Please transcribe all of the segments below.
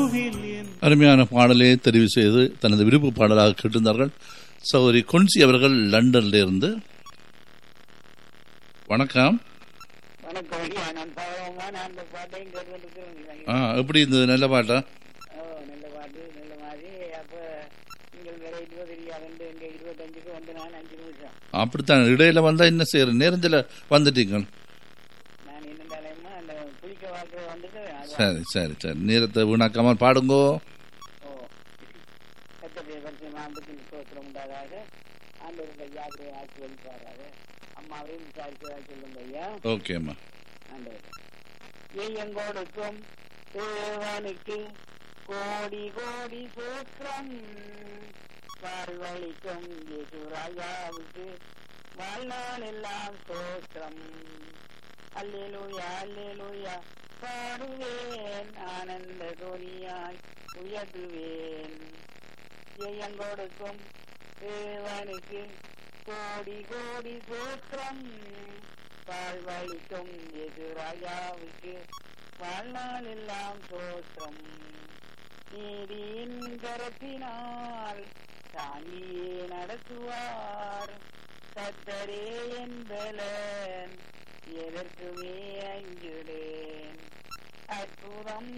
அருமையான பாடலை தெரிவு செய்து தனது விருப்ப பாடலாக கேட்டிருந்தார்கள் சௌரி கொன்சி அவர்கள் லண்டன்ல இருந்து வணக்கம் வணக்கம் ஐயா நான் பாவமா நான் அந்த பாட்டையும் கேட்டுருக்கிறேன் ஆ எப்படி இருந்தது நல்ல பாட்டா ஓ நல்ல பாட்டு நல்ல மாதிரி அப்ப நீங்கள் வேற இருபது இல்லையா ரெண்டு எங்க இருபத்தஞ்சுக்கு வந்து நான் அஞ்சு நிமிஷம் அப்படித்தான் இடையில வந்தா என்ன செய்யற நேரத்தில் வந்துட்டீங்க நான் என்னண்டாலேமா அந்த குளிக்க வாழ்க்கை வந்துட்டு அது- சரி சரி சரி நேரத்தை வீணாக்காம பாடுங்கோ ஓ கத்தடைய பரிசு மாம்புக்கு சோத்திரம் உண்டாதாக ஆண்டவருடைய யாத்திரை ஆட்சி வழிபாராக அம்மாவையும் விசாரிக்கிறதா சொல்லுங்க ஐயா ஓகேம்மா ஆண்டவர் எங்கோடுக்கும் தேவனுக்கு கோடி கோடி சூத்திரம் வாழ்வழிக்கும் ராஜாவுக்கு வாழ்நாள் எல்லாம் சோத்திரம் அல்லேலூயா அல்லேலூயா பாடுவேன் ஆனந்த துணியாய் உயர்த்துவேன் எங்கோடுக்கும் தேவனுக்கு கோடி கோடி சூத்திரம் வாழ்வழிக்கும் எது ராஜாவுக்கு வாழ்நாள் எல்லாம் தோற்றம் நீதியின் கரத்தினால் தாங்கியே நடத்துவார் கத்தரே என்பலன் எதற்குமே அஞ்சுடேன் அற்புதம்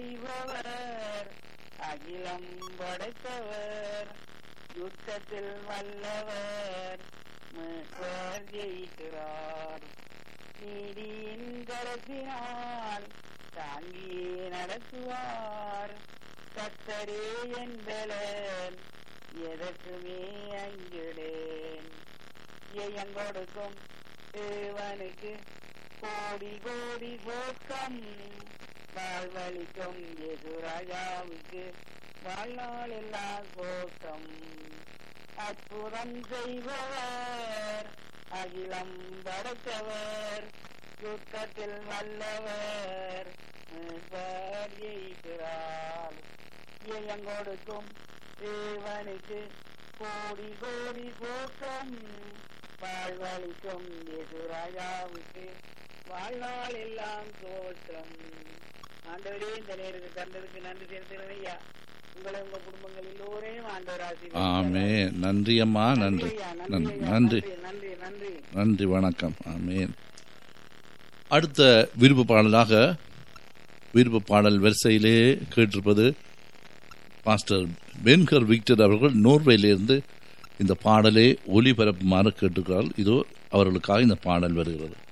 செய்பவர் அகிலம் படைத்தவர் யுத்தத்தில் வல்லவர் மீட்பர் ஜெயிக்கிறார் நீதியின் கரத்தினால் தாங்கியே நடத்துவார் கத்தரே என்பலன் எதற்குமே அஞ்சுடேன் எங்கொடுக்கும் தேவனுக்கு கோடி கோடி போக்கம் வாழ்வழிக்கும் எதுராஜாவுக்கு வாழ்நாள் எல்லாம் கோக்கம் அற்புதம் செய்பவர் அகிலம் படைத்தவர் யுத்தத்தில் வல்லவர் மீட்பர் ஜெயிக்கிறார் எங்கொடுக்கும் தேவனுக்கு கோடி கோடி போக்கம் வாழ்வழிக்கும் எதுராஜாவுக்கு வாழ்நாள் எல்லாம் தோற்றம் ஆண்டவரே இந்த நேரத்துக்கு தந்ததுக்கு நன்றி செலுத்துகிறேன் ஐயா உங்களை உங்க குடும்பங்கள் எல்லோரையும் ஆண்டவர் ஆமே ஆசீர்வதிப்பாராக. நன்றி அம்மா நன்றி ஐயா, நன்றி ஐயா, நன்றி நன்றி நன்றி நன்றி வணக்கம் ஆமேன் அடுத்த விருப்ப பாடலாக விருப்ப பாடல் வரிசையிலே கேட்டிருப்பது மாஸ்டர் பென்கர் விக்டர் அவர்கள் நோர்வேலிருந்து இந்த பாடலை ஒளிபரப்புமாறு கேட்டுக்கிறார் இதோ அவர்களுக்காக இந்த பாடல் வருகிறது